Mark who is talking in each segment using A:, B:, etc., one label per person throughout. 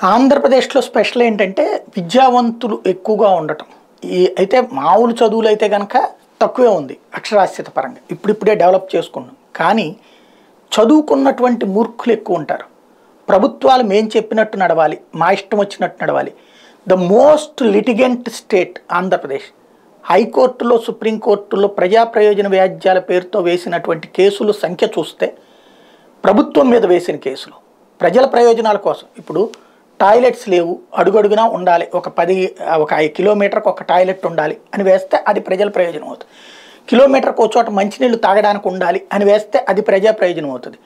A: ఆంధ్రప్రదేశ్లో స్పెషల్ ఏంటంటే విద్యావంతులు ఎక్కువగా ఉండటం ఈ అయితే మామూలు చదువులు అయితే కనుక తక్కువే ఉంది అక్షరాస్యత పరంగా ఇప్పుడిప్పుడే డెవలప్ చేసుకున్నాం కానీ చదువుకున్నటువంటి మూర్ఖులు ఎక్కువ ఉంటారు ప్రభుత్వాలు మేం చెప్పినట్టు నడవాలి మా ఇష్టం వచ్చినట్టు నడవాలి the most litigant state Andhra Pradesh హైకోర్టులో సుప్రీంకోర్టులో ప్రజా ప్రయోజన వ్యాజ్యాల పేరుతో వేసినటువంటి కేసుల సంఖ్య చూస్తే ప్రభుత్వం మీద వేసిన కేసులు ప్రజల ప్రయోజనాల కోసం ఇప్పుడు టాయిలెట్స్ లేవు అడుగడుగునా ఉండాలి ఒక పది ఒక ఐదు కిలోమీటర్కి ఒక టాయిలెట్ ఉండాలి అని వేస్తే అది ప్రజల ప్రయోజనం అవుతుంది కిలోమీటర్కి ఒక చోట మంచినీళ్ళు తాగడానికి ఉండాలి అని వేస్తే అది ప్రజా ప్రయోజనం అవుతుంది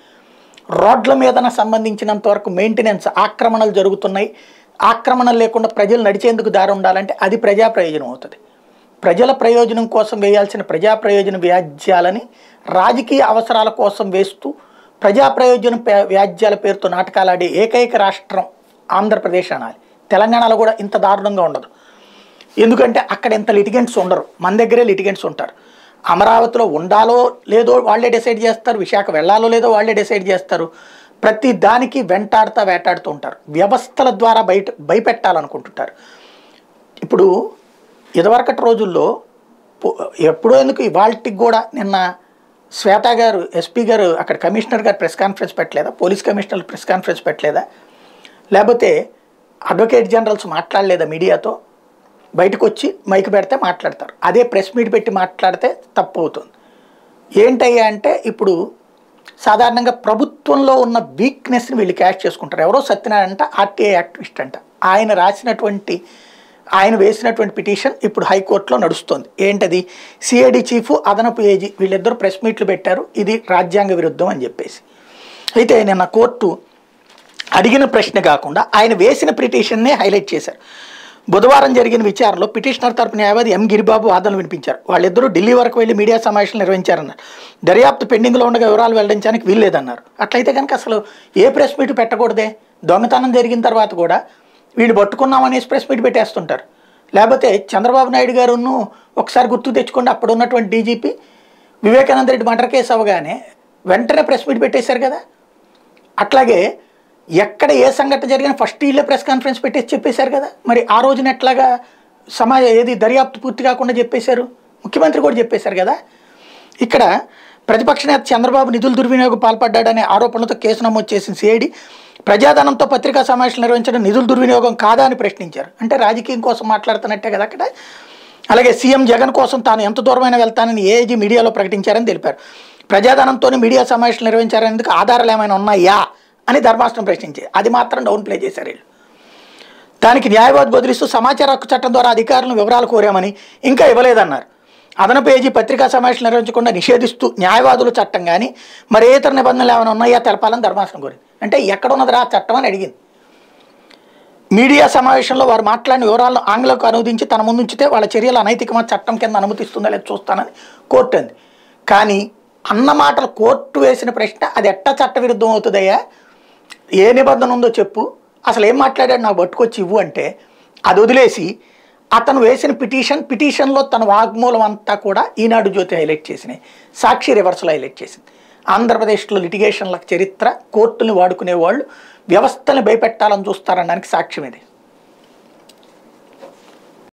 A: రోడ్ల మీదన సంబంధించినంత వరకు మెయింటెనెన్స్ ఆక్రమణలు జరుగుతున్నాయి ఆక్రమణలు లేకుండా ప్రజలు నడిచేందుకు దారి ఉండాలంటే అది ప్రజా ప్రయోజనం అవుతుంది ప్రజల ప్రయోజనం కోసం వేయాల్సిన ప్రజా ప్రయోజన వ్యాజ్యాలని రాజకీయ అవసరాల కోసం వేస్తూ ప్రజా ప్రయోజన పే- వ్యాజ్యాల పేరుతో నాటకాలాడే ఏకైక రాష్ట్రం ఆంధ్రప్రదేశ్ అనాలి తెలంగాణలో కూడా ఇంత దారుణంగా ఉండదు ఎందుకంటే అక్కడ ఎంత లిటిగెంట్స్ ఉండరు మన దగ్గరే లిటిగెంట్స్ ఉంటారు అమరావతిలో ఉండాలో లేదో వాళ్ళే డిసైడ్ చేస్తారు విశాఖ వెళ్ళాలో లేదో వాళ్ళే డిసైడ్ చేస్తారు ప్రతి దానికి వెంటాడుతా వేటాడుతూ ఉంటారు వ్యవస్థల ద్వారా బయట భయపెట్టాలనుకుంటుంటారు ఇప్పుడు ఇదివరకటి రోజుల్లో పో- ఎప్పుడో ఎందుకు ఇవాళకి కూడా నిన్న శ్వేత గారు ఎస్పీ గారు అక్కడ కమిషనర్ గారు ప్రెస్ కాన్ఫరెన్స్ పెట్టలేదా పోలీస్ కమిషనర్ ప్రెస్ కాన్ఫరెన్స్ పెట్టలేదా లేకపోతే అడ్వకేట్ జనరల్స్ మాట్లాడలేదా మీడియాతో బయటకు వచ్చి మైక్ పెడితే మాట్లాడతారు అదే ప్రెస్ మీట్ పెట్టి మాట్లాడితే తప్పు అవుతుంది ఏంటయ్యా అంటే ఇప్పుడు సాధారణంగా ప్రభుత్వంలో ఉన్న వీక్నెస్ని వీళ్ళు క్యాష్ చేసుకుంటారు ఎవరో సత్యనారాయణ అంట ఆర్టీఐ యాక్టివిస్ట్ అంట ఆయన రాసినటువంటి ఆయన వేసినటువంటి పిటిషన్ ఇప్పుడు హైకోర్టులో నడుస్తుంది ఏంటది సిఐడి చీఫ్ అదనపు ఏజీ వీళ్ళిద్దరూ ప్రెస్ మీట్లు పెట్టారు ఇది రాజ్యాంగ విరుద్ధం అని చెప్పేసి అయితే నిన్న కోర్టు అడిగిన ప్రశ్న కాకుండా ఆయన వేసిన పిటిషన్నే హైలైట్ చేశారు బుధవారం జరిగిన విచారణలో పిటిషనర్ తరపు న్యాయవాది ఎం గిరిబాబు వాదనలు వినిపించారు వాళ్ళిద్దరూ ఢిల్లీ వరకు వెళ్ళి మీడియా సమావేశాలు నిర్వహించారన్నారు దర్యాప్తు పెండింగ్లో ఉండగా వివరాలు వెల్లడించడానికి వీల్లేదన్నారు అట్లయితే కనుక అసలు ఏ ప్రెస్ మీట్ పెట్టకూడదే దొంగతనం జరిగిన తర్వాత కూడా వీడిని పట్టుకున్నామనేసి ప్రెస్ మీట్ పెట్టేస్తుంటారు లేకపోతే చంద్రబాబు నాయుడు గారును ఒకసారి గుర్తు తెచ్చుకోండి అప్పుడు ఉన్నటువంటి DGP Vivekananda Reddy murder case అవగానే వెంటనే ప్రెస్ మీట్ పెట్టేశారు కదా అట్లాగే ఎక్కడ ఏ సంఘటన జరిగినా ఫస్ట్ వీళ్ళే ప్రెస్ కాన్ఫరెన్స్ పెట్టేసి చెప్పేశారు కదా మరి ఆ రోజున ఎట్లాగా సమాజ ఏది దర్యాప్తు పూర్తి కాకుండా చెప్పేశారు ముఖ్యమంత్రి కూడా చెప్పేశారు కదా ఇక్కడ ప్రతిపక్ష నేత చంద్రబాబు నిధుల దుర్వినియోగం పాల్పడ్డాడనే ఆరోపణలతో కేసు నమోదు చేసిన సిఐడి ప్రజాధనంతో పత్రికా సమావేశాలు నిర్వహించడం నిధుల దుర్వినియోగం కాదా అని ప్రశ్నించారు అంటే రాజకీయం కోసం మాట్లాడుతున్నట్టే కదా అక్కడ అలాగే సీఎం జగన్ కోసం తాను ఎంత దూరమైనా వెళ్తానని ఏఐజీ మీడియాలో ప్రకటించారని తెలిపారు ప్రజాధనంతోనే మీడియా సమావేశాలు నిర్వహించారనేందుకు ఆధారాలు ఏమైనా ఉన్నాయా అని ధర్మాసనం ప్రశ్నించి అది మాత్రం డౌన్ ప్లే చేశారు వీళ్ళు దానికి న్యాయవాది బదిలిస్తూ సమాచార హక్కు చట్టం ద్వారా అధికారులను వివరాలు కోరామని ఇంకా ఇవ్వలేదన్నారు అదనపు ఏజీ పత్రికా సమావేశాలు నిర్వహించకుండా నిషేధిస్తూ న్యాయవాదుల చట్టం కానీ మరి ఏ ఇతర నిబంధనలు ఏమైనా ఉన్నాయా తెలపాలని ధర్మాసనం కోరింది అంటే ఎక్కడ ఉన్నదిరా ఆ చట్టం అని అడిగింది మీడియా సమావేశంలో వారు మాట్లాడిన వివరాలను ఆంగ్లంకు అనువదించి తన ముందు ఉంచితే వాళ్ళ చర్యలు అనైతికమా చట్టం కింద అనుమతిస్తుందా లేదా చూస్తానని కోర్టు అంది కానీ అన్న మాటలు కోర్టు వేసిన ప్రశ్న అది ఎట్టా చట్టవిరుద్ధం అవుతుందయ్యా ఏ నిబంధన ఉందో చెప్పు అసలు ఏం మాట్లాడాడు నాకు పట్టుకొచ్చి ఇవ్వు అంటే అది వదిలేసి అతను వేసిన పిటిషన్ పిటిషన్లో తన వాగ్మూలం అంతా కూడా ఈనాడు జ్యోతి హైలైట్ చేసినాయి సాక్షి రివర్సల్ హైలైట్ చేసింది ఆంధ్రప్రదేశ్లో లిటిగేషన్ల చరిత్ర కోర్టుని వాడుకునే వాళ్ళు వ్యవస్థని భయపెట్టాలని చూస్తారనడానికి సాక్ష్యం ఇది